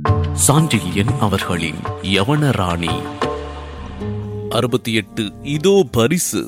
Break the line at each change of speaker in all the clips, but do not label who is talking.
சாண்டில்யன் அவர்களின் யவன ராணி அறுபத்தி எட்டு இதோ பரிசு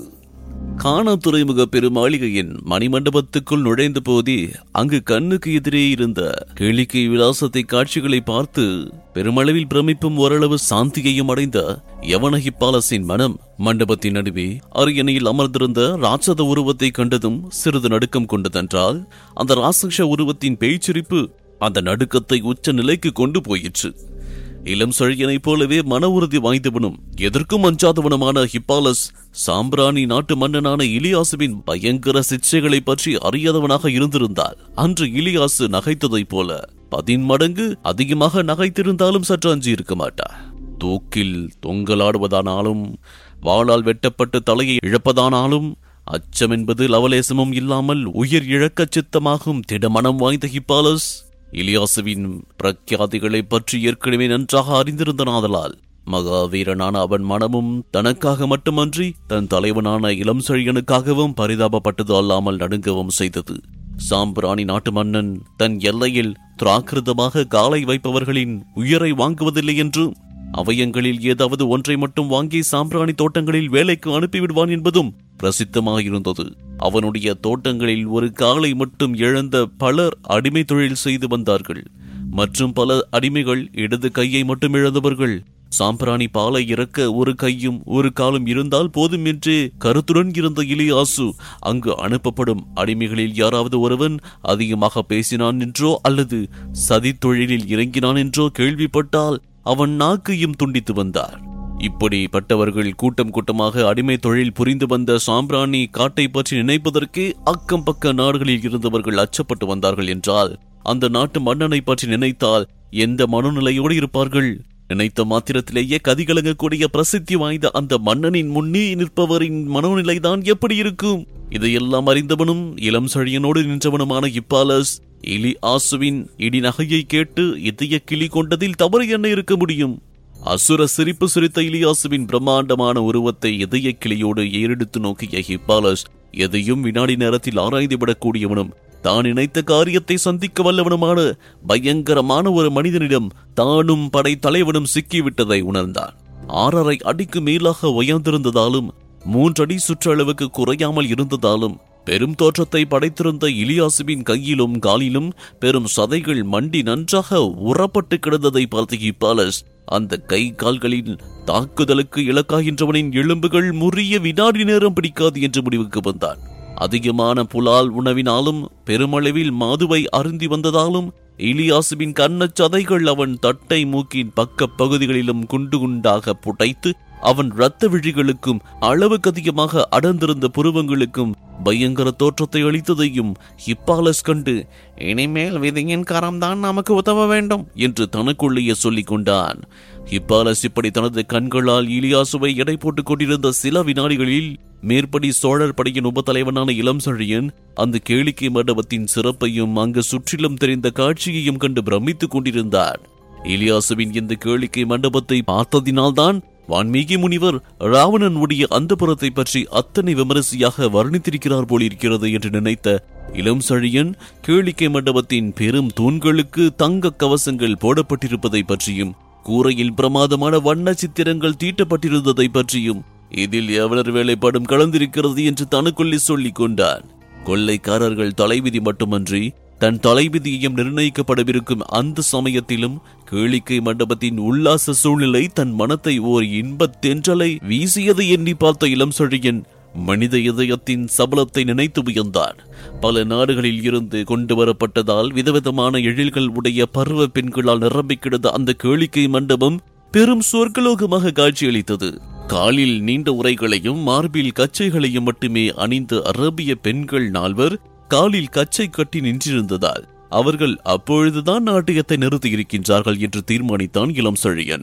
கானா துறைமுக பெருமாளிகையின் மணிமண்டபத்துக்குள் நுழைந்த போதே அங்கு கண்ணுக்கு எதிரே இருந்த கேளிக்கை விலாசத்தை காட்சிகளை பார்த்து பெருமளவில் பிரமிப்பும் ஓரளவு சாந்தியையும் அடைந்த யவனகி பாலசின் மனம் மண்டபத்தின் நடுவே அரியணையில் அமர்ந்திருந்த ராட்சத உருவத்தை கண்டதும் சிறிது நடுக்கம் கொண்டதென்றால் அந்த ராசக்ஷ உருவத்தின் பேய்ச்சிரிப்பு அந்த நடுக்கத்தை உச்ச நிலைக்கு கொண்டு போயிற்று இளம் செழியனைப் போலவே மன உறுதி வாய்ந்தவனும் எதற்கும் அஞ்சாதவனுமான ஹிப்பாலஸ் சாம்பிராணி நாட்டு மன்னனான இலியாசுவின் பயங்கர சிக்ஷைகளை பற்றி அறியாதவனாக இருந்திருந்தால் அன்று இலியாசு நகைத்ததைப் போல பதின்மடங்கு அதிகமாக நகைத்திருந்தாலும் சற்று அஞ்சி இருக்க மாட்டார் தூக்கில் தொங்கலாடுவதானாலும் வாளால் வெட்டப்பட்டு தலையை இழப்பதானாலும் அச்சம் என்பது லவலேசமும் இல்லாமல் உயிர் இழக்கச் சித்தமாகும் திடமனம் வாய்ந்த ஹிப்பாலஸ் இலியாசுவின் பிரக்யாதிகளை பற்றி ஏற்கனவே நன்றாக அறிந்திருந்தனாதலால் மகாவீரனான அவன் மனமும் தனக்காக மட்டுமன்றி தன் தலைவனான இளம் செழியனுக்காகவும் பரிதாபப்பட்டது அல்லாமல் நடுங்கவும் செய்தது சாம்பிராணி நாட்டு மன்னன் தன் எல்லையில் திராக்கிருதமாக காலை வைப்பவர்களின் உயிரை வாங்குவதில்லை என்றும் அவயங்களில் ஏதாவது ஒன்றை மட்டும் வாங்கி சாம்பிராணி தோட்டங்களில் வேலைக்கு அனுப்பிவிடுவான் என்பதும் பிரசித்தமாயிருந்தது அவனுடைய தோட்டங்களில் ஒரு காலை மட்டும் இழந்த பலர் அடிமை தொழில் செய்து வந்தார்கள் மற்றும் பல அடிமைகள் இடது கையை மட்டும் இழந்தவர்கள் சாம்பிராணி பாலை இறக்க ஒரு கையும் ஒரு காலும் இருந்தால் போதும் என்று கருத்துடன் இருந்த இலியாசு அங்கு அனுப்பப்படும் அடிமைகளில் யாராவது ஒருவன் அதிகமாக பேசினான் என்றோ அல்லது சதி தொழிலில் இறங்கினான் என்றோ கேள்விப்பட்டால் அவன் நாக்கையும் துண்டித்து வந்தார் இப்படிப்பட்டவர்கள் கூட்டம் கூட்டமாக அடிமை தொழில் புரிந்து வந்த சாம்பிராணி காட்டை பற்றி நினைப்பதற்கே அக்கம் பக்க நாடுகளில் இருந்தவர்கள் அச்சப்பட்டு வந்தார்கள் என்றால் அந்த நாட்டு மன்னனை பற்றி நினைத்தால் எந்த மனநிலையோடு இருப்பார்கள் நினைத்த மாத்திரத்திலேயே கதிகலங்கக்கூடிய பிரசித்தி வாய்ந்த அந்த மன்னனின் முன்னே நிற்பவரின் மனோநிலைதான் எப்படி இருக்கும் இதையெல்லாம் அறிந்தவனும் இளம் செழியனோடு நின்றவனுமான இப்பாலஸ் இலி ஆசுவின் இடி நகையை கேட்டு இதய கிளி கொண்டதில் தவறு என்ன இருக்க முடியும் அசுர சிரிப்பு சிரித்த இலியாசுவின் பிரம்மாண்டமான உருவத்தை இதய கிளியோடு ஏறெடுத்து நோக்கிய ஹிப்பாலஸ் எதையும் வினாடி நேரத்தில் ஆராய்ந்துவிடக்கூடியவனும் தான் நினைத்த காரியத்தை சந்திக்க வல்லவனுமான பயங்கரமான ஒரு மனிதனிடம் தானும் படை தலைவனும் சிக்கிவிட்டதை உணர்ந்தான் ஆறரை அடிக்கு மேலாக உயர்ந்திருந்ததாலும் மூன்றடி சுற்றளவுக்கு குறையாமல் இருந்ததாலும் பெரும் தோற்றத்தை படைத்திருந்த இலியாசுவின் கையிலும் காலிலும் பெரும் சதைகள் மண்டி நன்றாக உறப்பட்டு கிடந்ததை பார்த்த இப்பாலஸ் அந்த கை கால்களின் தாக்குதலுக்கு இலக்காகின்றவனின் எலும்புகள் முறிய வினாடி நேரம் பிடிக்காது என்று முடிவுக்கு வந்தான் அதிகமான புலால் உணவினாலும் பெருமளவில் மாதுவை அருந்தி வந்ததாலும் இலியாசுவின் கண்ணச் சதைகள் அவன் தட்டை மூக்கின் பக்க பகுதிகளிலும் குண்டு குண்டாக புடைத்து அவன் இரத்த விழிகளுக்கும் அளவுக்கு அதிகமாக அடர்ந்திருந்த புருவங்களுக்கும் பயங்கர தோற்றத்தை அளித்ததையும் ஹிப்பாலஸ் கண்டு இனிமேல் விதியின் கரம்தான் நமக்கு உதவ வேண்டும் என்று தனக்குள்ளேயே சொல்லிக் கொண்டான் ஹிப்பாலஸ் இப்படி தனது கண்களால் இலியாசுவை எடை போட்டுக் கொண்டிருந்த சில வினாடிகளில் மேற்படி சோழர் படையின் உபத்தலைவனான இளம் செழியன் அந்த கேளிக்கை மண்டபத்தின் சிறப்பையும் அங்கு சுற்றிலும் தெரிந்த காட்சியையும் கண்டு பிரமித்துக் கொண்டிருந்தான் இலியாசுவின் இந்த கேளிக்கை மண்டபத்தை பார்த்ததினால்தான் வான்மீகி முனிவர் ராவணனுடைய அந்த புறத்தை பற்றி அத்தனை விமரிசையாக வர்ணித்திருக்கிறார் போலிருக்கிறது என்று நினைத்த இளம் சழியன் கேளிக்கை மண்டபத்தின் பெரும் தூண்களுக்கு தங்க கவசங்கள் போடப்பட்டிருப்பதை பற்றியும் கூரையில் பிரமாதமான வண்ண சித்திரங்கள் தீட்டப்பட்டிருந்ததை பற்றியும் இதில் எவனர் வேலைப்பாடும் கலந்திருக்கிறது என்று தனக்குள்ளே சொல்லிக் கொண்டான் கொள்ளைக்காரர்கள் தலைவிதி மட்டுமன்றி தன் தலைவிதியையும் நிர்ணயிக்கப்படவிருக்கும் அந்த சமயத்திலும் கேளிக்கை மண்டபத்தின் உல்லாச சூழ்நிலை தன் மனத்தை ஓர் இன்பத் தென்றலை வீசியதை எண்ணி பார்த்த இளம் செழியன் மனித இதயத்தின் சபலத்தை நினைத்து உயர்ந்தான் பல நாடுகளில் இருந்து கொண்டு வரப்பட்டதால் விதவிதமான எழில்கள் உடைய பருவ பெண்களால் நிரம்பி கிடந்த அந்த கேளிக்கை மண்டபம் பெரும் சொர்க்கலோகமாக காட்சியளித்தது காலில் நீண்ட உரைகளையும் மார்பில் கச்சைகளையும் மட்டுமே அணிந்த அரபிய பெண்கள் நால்வர் காலில் கச்சை கட்டி நின்றிருந்ததால் அவர்கள் அப்பொழுதுதான் நாட்டியத்தை நிறுத்தி இருக்கின்றார்கள் என்று தீர்மானித்தான் இளம் செழியன்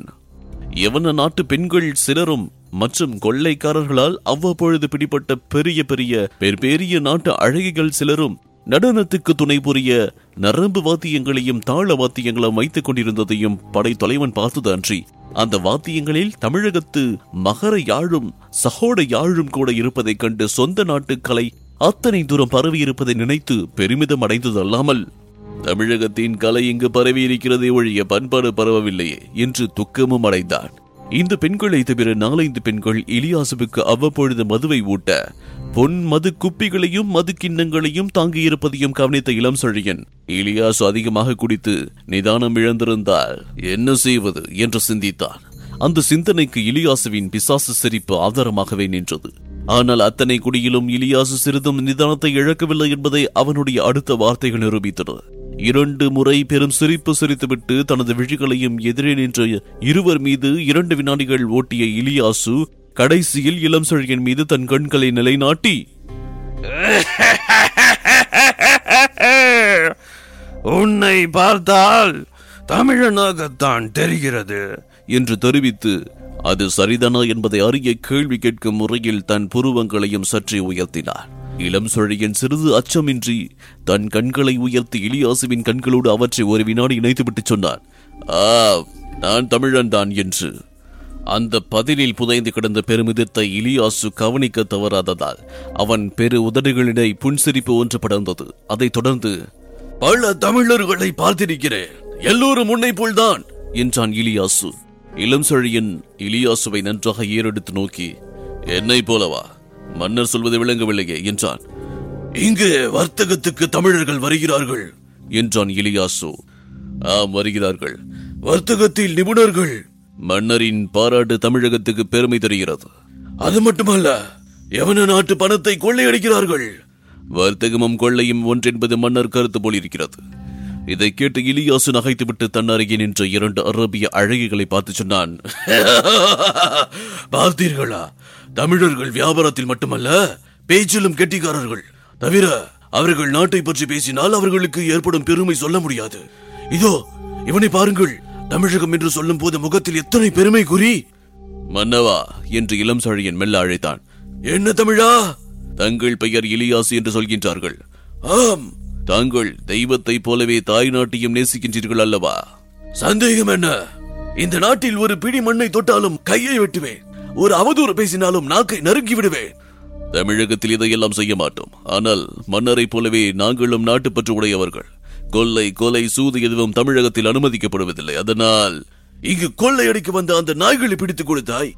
யவன நாட்டு பெண்கள் சிலரும் மற்றும் கொள்ளைக்காரர்களால் அவ்வப்பொழுது பிடிப்பட்ட பெரிய பெரிய பெரிய நாட்டு அழகிகள் சிலரும் நடனத்துக்கு துணை புரிய நரம்பு வாத்தியங்களையும் தாள வாத்தியங்களும் வைத்துக் கொண்டிருந்ததையும் படை தலைவன் பார்த்தது அன்றி அந்த வாத்தியங்களில் தமிழகத்து மகர யாழும் சகோட யாழும் கூட இருப்பதைக் கண்டு சொந்த நாட்டு கலை அத்தனை தூரம் பரவி இருப்பதை நினைத்து பெருமிதம் அடைந்தது அல்லாமல் தமிழகத்தின் கலை இங்கு பரவி இருக்கிறதே ஒழிய பண்பாடு பரவவில்லையே என்று துக்கமும் அடைந்தான் இந்த பெண்களை தவிர நாலைந்து பெண்கள் இலியாசுவுக்கு அவ்வப்பொழுது மதுவை ஊட்ட பொன் மது குப்பிகளையும் மது கிண்ணங்களையும் தாங்கியிருப்பதையும் கவனித்த இளம் செழியன் இலியாசு அதிகமாக குடித்து நிதானம் இழந்திருந்தால் என்ன செய்வது என்று சிந்தித்தான் அந்த சிந்தனைக்கு இலியாசுவின் பிசாசு சிரிப்பு ஆதாரமாகவே நின்றது ஆனால் அத்தனை குடியிலும் இலியாசு சிறிதும் நிதானத்தை இழக்கவில்லை என்பதை அவனுடைய அடுத்த வார்த்தைகள் நிரூபித்தன இரண்டு முறை பெரும் சிரிப்பு சிரித்துவிட்டு தனது விழிகளையும் எதிரே நின்ற இருவர் மீது இரண்டு வினாடிகள் ஓட்டிய இலியாசு கடைசியில் இளம் செழியன் மீது தன் கண்களை நிலைநாட்டி
உன்னை பார்த்தால் தமிழனாகத்தான் தெரிகிறது
என்று தெரிவித்து அது சரிதானா என்பதை அறிய கேள்வி கேட்கும் முறையில் தன் புருவங்களையும் சற்றே உயர்த்தினார் இளம் சொழியன் சிறிது அச்சமின்றி தன் கண்களை உயர்த்தி இலியாசுவின் கண்களோடு அவற்றை ஒரு வினாடி இணைத்துவிட்டு சொன்னான் ஆ நான் தமிழன் தான் என்று அந்த பதிலில் புதைந்து கிடந்த பெருமிதத்தை இலியாசு கவனிக்க தவறாததால் அவன் பெரு உதடுகளிடை புன்சிரிப்பு ஒன்று படர்ந்தது அதைத் தொடர்ந்து
பல தமிழர்களை பார்த்திருக்கிறேன் எல்லோரும் உன்னை போல்தான்
என்றான் இலியாசு இளம் செழியன் இலியாசுவை நன்றாக ஏறெடுத்து நோக்கி என்னை போலவா மன்னர் சொல்வது விளங்கவில்லையே என்றான்
இங்கு வர்த்தகத்துக்கு தமிழர்கள் வருகிறார்கள்
என்றான் இலியாசு ஆம் வருகிறார்கள்
வர்த்தகத்தில் நிபுணர்கள்
மன்னரின் பாராட்டு தமிழகத்துக்கு பெருமை தருகிறது
அது மட்டுமல்ல எவன நாட்டு பணத்தை கொள்ளையடிக்கிறார்கள்
வர்த்தகமும் கொள்ளையும் ஒன்றென்பது மன்னர் கருத்து போலிருக்கிறது இதை கேட்டு இலியாசு நகைத்துவிட்டு தன் அருகே நின்ற இரண்டு அரபிய அழகிகளை பார்த்து சொன்னான்
பார்த்தீர்களா தமிழர்கள் வியாபாரத்தில் மட்டுமல்ல பேச்சிலும் கெட்டிக்காரர்கள் தவிர அவர்கள் நாட்டை பற்றி பேசினால் அவர்களுக்கு ஏற்படும் பெருமை சொல்ல முடியாது இதோ இவனை பாருங்கள் தமிழகம் என்று சொல்லும் போது முகத்தில் எத்தனை பெருமை குறி
மன்னவா என்று இளம் சழியன் மெல்ல அழைத்தான்
என்ன தமிழா
தங்கள் பெயர் இலியாசு என்று சொல்கின்றார்கள்
ஆம்
தாங்கள் தெய்வத்தைப் போலவே தாய் நாட்டையும் நேசிக்கின்றீர்கள் அல்லவா
சந்தேகம் என்ன இந்த நாட்டில் ஒரு பிடி மண்ணை தொட்டாலும் கையை வெட்டுவேன் ஒரு அவதூறு பேசினாலும் நாக்கை நறுக்கி விடுவேன்
தமிழகத்தில் இதையெல்லாம் செய்ய மாட்டோம் ஆனால் மன்னரைப் போலவே நாங்களும் நாட்டுப்பற்று உடையவர்கள் கொள்ளை கொலை சூது எதுவும் தமிழகத்தில் அனுமதிக்கப்படுவதில்லை அதனால்
இங்கு கொள்ளையடிக்க வந்த அந்த நாய்களை பிடித்துக் கொடுத்தாய்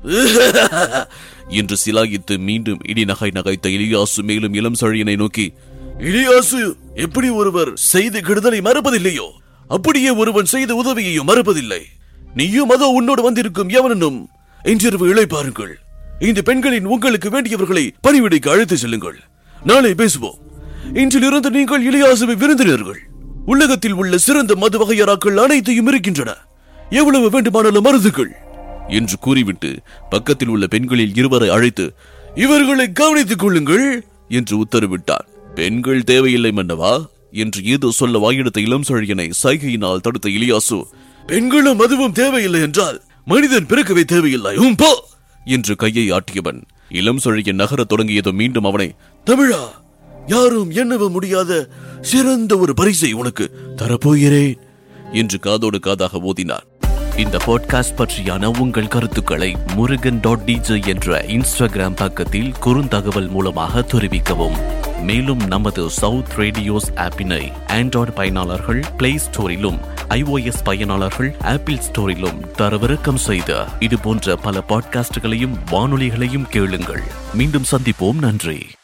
என்று சிலாகித்து மீண்டும் இடி நகை நகைத்த இலியாசு மேலும் இளம் சழியனை நோக்கி
இலியாசு எப்படி ஒருவர் செய்த கெடுதலை மறப்பதில்லையோ அப்படியே ஒருவன் செய்த உதவியையும் மறப்பதில்லை நீயும் அதோ உன்னோடு வந்திருக்கும் எவனும் இன்றிரவு இழைப்பாருங்கள் இந்த பெண்களின் உங்களுக்கு வேண்டியவர்களை பணிவிடைக்கு அழைத்து செல்லுங்கள் நாளை பேசுவோம் இன்றிலிருந்து நீங்கள் இலியாசுவை விருந்தினர்கள் உலகத்தில் உள்ள சிறந்த மது வகையராக்கள் அனைத்தையும் இருக்கின்றன எவ்வளவு வேண்டுமானாலும் மருந்துகள்
என்று கூறிவிட்டு பக்கத்தில் உள்ள பெண்களில் இருவரை அழைத்து
இவர்களை கவனித்துக் கொள்ளுங்கள்
என்று உத்தரவிட்டார் பெண்கள் தேவையில்லை மன்னவா என்று ஏதோ சொல்ல வாயெடுத்த இளம் சழியனை சைகையினால் தடுத்த இலியாசு
பெண்களும் அதுவும் தேவையில்லை என்றால் மனிதன் பிறக்கவே தேவையில்லை உம் போ
என்று கையை ஆட்டியவன் இளம் சழியன் நகரத் தொடங்கியதும் மீண்டும் அவனை
தமிழா யாரும் எண்ணவும் முடியாத சிறந்த ஒரு பரிசை உனக்கு தரப்போகிறேன்
என்று காதோடு காதாக ஓதினார் இந்த பாட்காஸ்ட் பற்றியான உங்கள் கருத்துக்களை முருகன் டாட் டிஜே என்ற இன்ஸ்டாகிராம் பக்கத்தில் குறுந்தகவல் மூலமாக தெரிவிக்கவும் மேலும் நமது சவுத் ரேடியோஸ் ஆப்பினை ஆண்ட்ராய்டு பயனாளர்கள் பிளே ஸ்டோரிலும் ஐஓஎஸ் பயனாளர்கள் ஆப்பிள் ஸ்டோரிலும் தரவிறக்கம் செய்த இது போன்ற பல பாட்காஸ்டுகளையும் வானொலிகளையும் கேளுங்கள் மீண்டும் சந்திப்போம் நன்றி